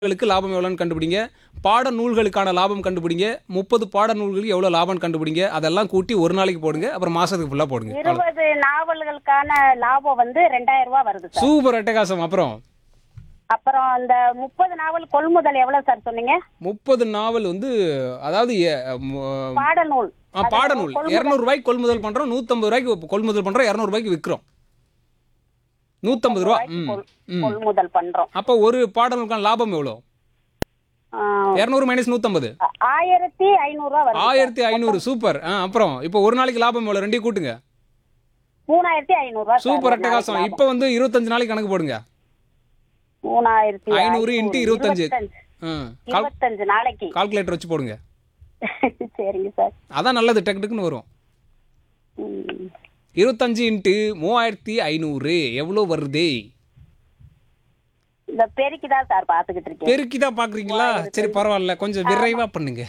களுக்கு லாபம் எவ்வளோன்னு கண்டுபிடிங்க பாட நூல்களுக்கான லாபம் கண்டுபிடிங்க முப்பது பாட நூல்களுக்கு எவ்வளோ லாபம் கண்டுபிடிங்க அதெல்லாம் கூட்டி ஒரு நாளைக்கு போடுங்க அப்புறம் மாசத்துக்கு ஃபுல்லாக போடுங்க அவ்வளவுதான். இருபது நாவல்களுக்கான லாபம் வந்து ரெண்டாயிரம் ரூபாய் வருது சார் சூப்பர் அட்டகாசம் அப்புறம் அப்புறம் இந்த முப்பது நாவல் கொள்முதல் எவ்வளவு சார் சொன்னீங்க முப்பது நாவல் வந்து அதாவது எ- ம- பாடநூல் ஆ, பாடநூல் இரநூறுபாய்க்கு கொள்முதல் பண்றோம் நூற்றம்பது ரூபாய்க்கு கொள்முதல் பண்றோம் இரநூறுபாய்க்கு விற்கிறோம் நூற்றம்பது ரூபா ம் ம் கொள்முதல் பண்றோம் அப்போ ஒரு பாடநூலுக்கான லாபம் எவ்வளோ ஆ, இரநூறு மைனஸ் நூற்றம்பது ஆயிரத்தி ஐநூறு ரூபாய் வருது ஆயிரத்தி ஐநூறு சூப்பர் ஆ அப்புறம் இப்போ ஒரு நாளைக்கு லாபம் எவ்வளோ ரெண்டையும் கூட்டுங்க மூணாயிரத்தி ஐநூறு ரூபாய் சார் சூப்பர் ஒரு அட்டகாசம் நாளைக்கு இப்போ வந்து இருபத்தஞ்சு நாளைக்கு கணக்கு போடுங்க லாபம். மூணாயிரத்தி ஐநூறு இன்ட்டு இருபத்தஞ்சு ஆ கால் இருபத்தஞ்சு நாளைக்கு கால்குலேட்டர் வச்சு போடுங்க சரிங்க சார் அதான் நல்லது டக்கு டக்குன்னு வரும் ம். இருபத்தஞ்சு இன்ட்டு மூவாயிரத்தி ஐநூறு எவ்வளோ வருது இந்த பெருக்கி தான் சார் பாத்துக்கிட்டு இருக்கேன் பெருக்கி தான் பார்க்குறீங்களா சரி பரவாயில்ல கொஞ்சம் விரைவாக பண்ணுங்க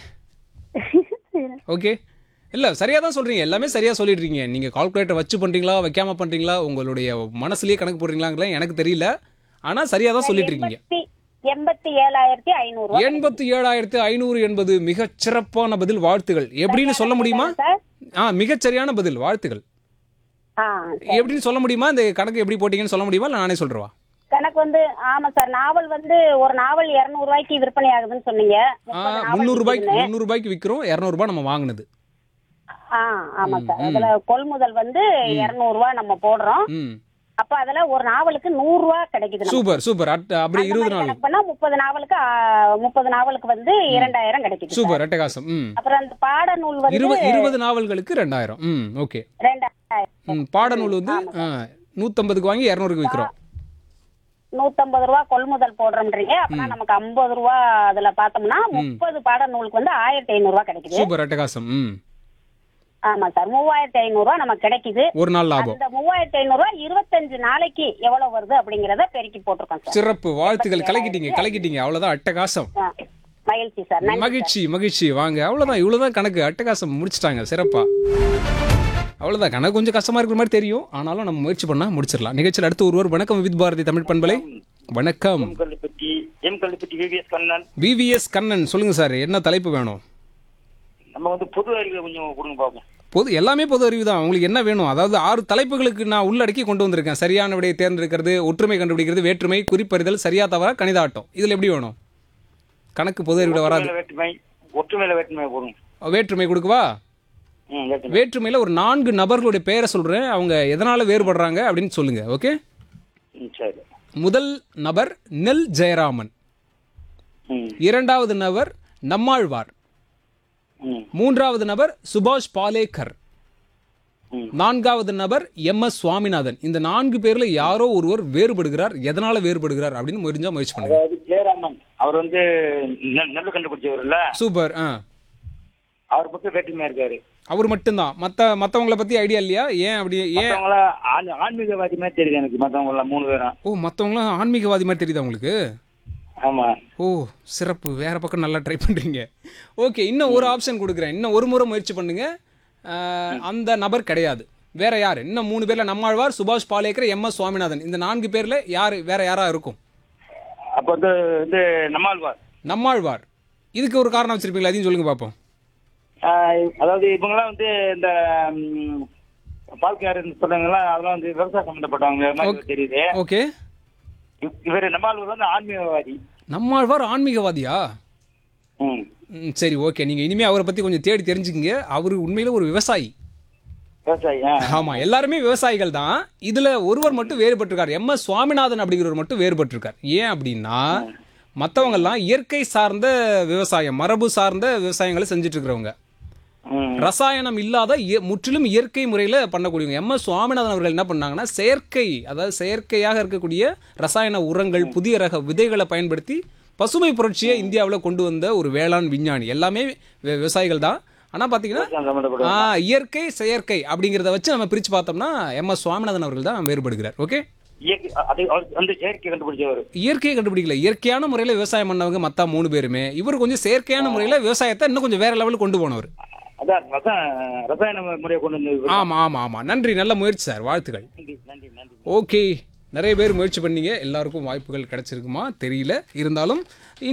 ஓகே இல்லை சரியாக தான் சொல்கிறீங்க எல்லாமே சரியாக சொல்லிடுறீங்க நீங்கள் கால்குலேட்டர் வச்சு பண்ணுறீங்களா வைக்காம பண்ணுறீங்களா உங்களுடைய மனசுலயே கணக்கு போடுறீங்களாங்களா எனக்கு தெரியல ஆனால் சரியாக தான் சொல்லிட்டு இருக்கீங்க எண்பத்தி எண்பத்தி ஏழாயிரத்தி ஐநூறு ரூபாய் எண்பத்தி ஏழாயிரத்து ஐநூறு என்பது மிகச் சிறப்பான பதில் வாழ்த்துகள் எப்படின்னு சொல்ல முடியுமா சார் ஆ மிகச் சரியான பதில் வாழ்த்துகள் ஆ எப்படின்னு சொல்ல முடியுமா இந்த கணக்கு எப்படி போட்டீங்கன்னு சொல்ல முடியுமா இல்லை நானே சொல்றவா கணக்கு வந்து ஆமா சார் நாவல் வந்து ஒரு நாவல் இருநூறு ரூபாய்க்கு விற்பனை ஆகுதுன்னு சொன்னீங்க ஆ முப்பது நாவல் முந்நூறு ரூபாய்க்கு இருக்குதுன்னு. முந்நூறு ரூபாய்க்கு விற்கிறோம் இரநூறுபா நம்ம வாங்கினது ஆ ஆமா சார் அதுல கொள்முதல் வந்து இருநூறு ரூபாய் நம்ம போடுறோம் ம் அப்ப அதுல ஒரு நாவலுக்கு நூறு ரூபாய் கிடைக்குது நமக்கு. சூப்பர் சூப்பர் அட் அப்படி அந்த இருபது மாதிரி நாள் கணக்கு பண்ணா முப்பது நாவலுக்கு ஆ, முப்பது நாவலுக்கு வந்து இரண்டாயிரம் கிடைக்குது சார். சூப்பர் அட்டகாசம் ம் அப்புறம் அந்த பாடநூல் வந்து இருபது இருபது நாவல்களுக்கு ரெண்டாயிரம் ம் ஓகே ரெண்டாயிரம் ம் பாடநூல் வந்து ஆ, நூத்தம்பதுக்கு வாங்கி இரநூறுக்கு விற்கிறோம் நூத்தம்பது ரூபா கொள்முதல் போடுறோம்ன்றீங்க அப்படின்னா நமக்கு ஐம்பது ரூபா அதுல பார்த்தோம்னா முப்பது பாடநூலுக்கு வந்து ஆயிரத்தி ஐநூறு ரூபாய் கிடைக்குது சூப்பர் அட்டகாசம் ம் ஆமா சார் மூவாயிரத்தி ஐநூறு ரூபாய் நமக்கு கிடைக்குது ஒரு நாள் லாபம் அந்த மூவாயிரத்தி ஐநூறு ரூபாய் இருபத்தஞ்சு நாளைக்கு எவ்வளவு வருது அப்படிங்கறத பெருக்கி போட்டிருக்கோம் சார் சிறப்பு வாழ்த்துக்கள் கலக்கிட்டீங்க கலக்கிட்டீங்க அவ்வளவுதான் அட்டகாசம் ஆ, மகிழ்ச்சி சார் நன்றி மகிழ்ச்சி மகிழ்ச்சி வாங்க அவ்வளவுதான் இவ்வளவுதான் கணக்கு அட்டகாசம் முடிச்சிட்டாங்க சிறப்பா அவ்வளவுதான் கணக்கு கொஞ்சம் கஷ்டமா இருக்கிற மாதிரி தெரியும் ஆனாலும் நம்ம முயற்சி பண்ணா முடிச்சிடலாம் நிகழ்ச்சியில் அடுத்து ஒருவர் வணக்கம் வித் பாரதி தமிழ் பண்பலை வணக்கம் M Kallupatti M Kallupatti V V S Kannan V V S Kannan சொல்லுங்க சார் என்ன தலைப்பு வேணும் நம்ம வந்து பொது அறிவை கொஞ்சம் கொடுங்க பார்ப்போம் பொது எல்லாமே பொது அறிவு தான் உங்களுக்கு என்ன வேணும் அதாவது ஆறு தலைப்புகளுக்கு நான் உள்ளடக்கி கொண்டு வந்திருக்கேன் சரியான விடையை தேர்ந்தெடுக்கிறது ஒற்றுமை கண்டுபிடிக்கிறது வேற்றுமை குறிப்பறிதல் சரியா தவறா கணிதாட்டம் இதில் எப்படி வேணும் கணக்கு பொது அறிவில் வராது ஒற்றுமையில வேற்றுமை ஒற்றுமையில வேற்றுமை போடுங்க வேற்றுமை கொடுக்கவா ம் வேற்றுமை வேற்றுமையில் ஒரு நான்கு நபர்களுடைய பெயரை சொல்கிறேன் அவங்க எதனால் வேறுபடுறாங்க அப்படின்னு சொல்லுங்க ஓகே ம் சரி முதல் நபர் நெல் ஜெயராமன் ம் இரண்டாவது நபர் நம்மாழ்வார் ம் மூன்றாவது நபர் சுபாஷ் பாலேக்கர் ம். நான்காவது நபர் எம் எஸ் சுவாமிநாதன் இந்த நான்கு பேர்ல யாரோ ஒருவர் வேறுபடுகிறார் எதனால வேறுபடுகிறார் அப்படின்னு முடிஞ்சா முயற்சி பண்ணுங்க அதாவது ஜெயராமன் அவர் வந்து நெல் நெல் கண்டுபிடிச்சவர் இல்ல சூப்பர் ஆ அவர் மட்டும் வேற்றுமையா இருக்காரு அவர் மட்டும்தான் மற்ற மற்றவங்கள பத்தி ஐடியா இல்லையா ஏன் அப்படி ஏன் மற்றவங்கள ஆண்- ஆன்மீகவாதி மாதிரி தெரியுது எனக்கு மற்றவங்க எல்லாம் மூணு பேரும் ஓ மற்றவங்களாம் ஆன்மீகவாதி மாதிரி தெரியுதா உங்களுக்கு ஆமா ஓ சிறப்பு வேற பக்கம் நல்லா ட்ரை பண்றீங்க ஓகே இன்னும் ஒரு ஆப்ஷன் கொடுக்குறேன் இன்னும் ஒரு முறை முயற்சி பண்ணுங்க ஆஹ், அந்த நபர் கிடையாது வேற யாரு இன்னும் மூணு பேர்ல நம்மாழ்வார் சுபாஷ் பாலேக்கர் எம் எஸ் சுவாமிநாதன் இந்த நான்கு பேர்ல யாரு வேற யாரா இருக்கும் அப்ப வந்து வந்து நம்மாழ்வார் நம்மாழ்வார் இதுக்கு ஒரு காரணம் வச்சிருப்பீங்களா அதையும் சொல்லுங்க பார்ப்போம் ஆஹ் அதாவது இவங்கெல்லாம் வந்து இந்த ம், பால்காரர் சொல்றாங்களா அதெல்லாம் வந்து விவசாயம் சம்பந்தப்பட்டவங்க மாதிரி தெரியுது ஓகே இவ- இவரு நம்மாழ்வார் வந்து ஆன்மீகவாதி நம்மாழ்வார் ஆன்மீகவாதியா ம் ம், சரி ஓகே நீங்க இனிமே அவரை பத்தி கொஞ்சம் தேடி தெரிஞ்சுக்கங்க அவர் உண்மையில ஒரு விவசாயி விவசாயி ஆ. ஆமா எல்லாருமே விவசாயிகள் தான் இதுல ஒருவர் மட்டும் வேறுபட்டிருக்கார் எம் எஸ் சுவாமிநாதன் அப்படிங்கிறவர் மட்டும் வேறுபட்டிருக்கார் ஏன் அப்படின்னா மத்தவங்க எல்லாம் இயற்கை சார்ந்த விவசாயம் மரபு சார்ந்த விவசாயங்களை செஞ்சுட்டு இருக்கிறவங்க ம் ரசாயனம் இல்லாத இய- முற்றிலும் இயற்கை முறையில் பண்ணக்கூடியவங்க எம் எஸ் சுவாமிநாதன் அவர்கள் என்ன பண்ணாங்கன்னா செயற்கை அதாவது செயற்கையாக இருக்கக்கூடிய ரசாயன உரங்கள் புதிய ரக விதைகளை பயன்படுத்தி பசுமை புரட்சியை இந்தியாவில் கொண்டு வந்த ஒரு வேளாண் விஞ்ஞானி எல்லாமே வி- விவசாயிகள் தான் ஆனால் பார்த்தீங்கன்னா விவசாயம் சம்பந்தப்பட்ட ஆ, இயற்கை செயற்கை அப்படிங்கிறத வச்சு நம்ம பிரித்து பார்த்தோம்னா எம் எஸ் சுவாமிநாதன் அவர்கள் தான் வேறுபடுகிறார் ஓகே இயற்கை அது அவர் வந்து செயற்கை கண்டுபிடிச்சவர் இயற்கையை கண்டுபிடிக்கல இயற்கையான முறையில் விவசாயம் பண்ணவங்க மற்ற மூணு பேருமே இவர் கொஞ்சம் செயற்கையான முறையில் விவசாயத்தை இன்னும் கொஞ்சம் வேற லெவலுக்கு கொண்டு போனவர் அதான் ரசாயன ரசாயன முறையை கொண்டு வந்து ஆமா ஆமா ஆமா நன்றி நல்ல முயற்சி சார் வாழ்த்துக்கள் நன்றி நன்றி நன்றி ஓகே நிறைய பேர் முயற்சி பண்ணீங்க எல்லாருக்கும் வாய்ப்புகள் கிடைச்சிருக்குமா தெரியல இருந்தாலும்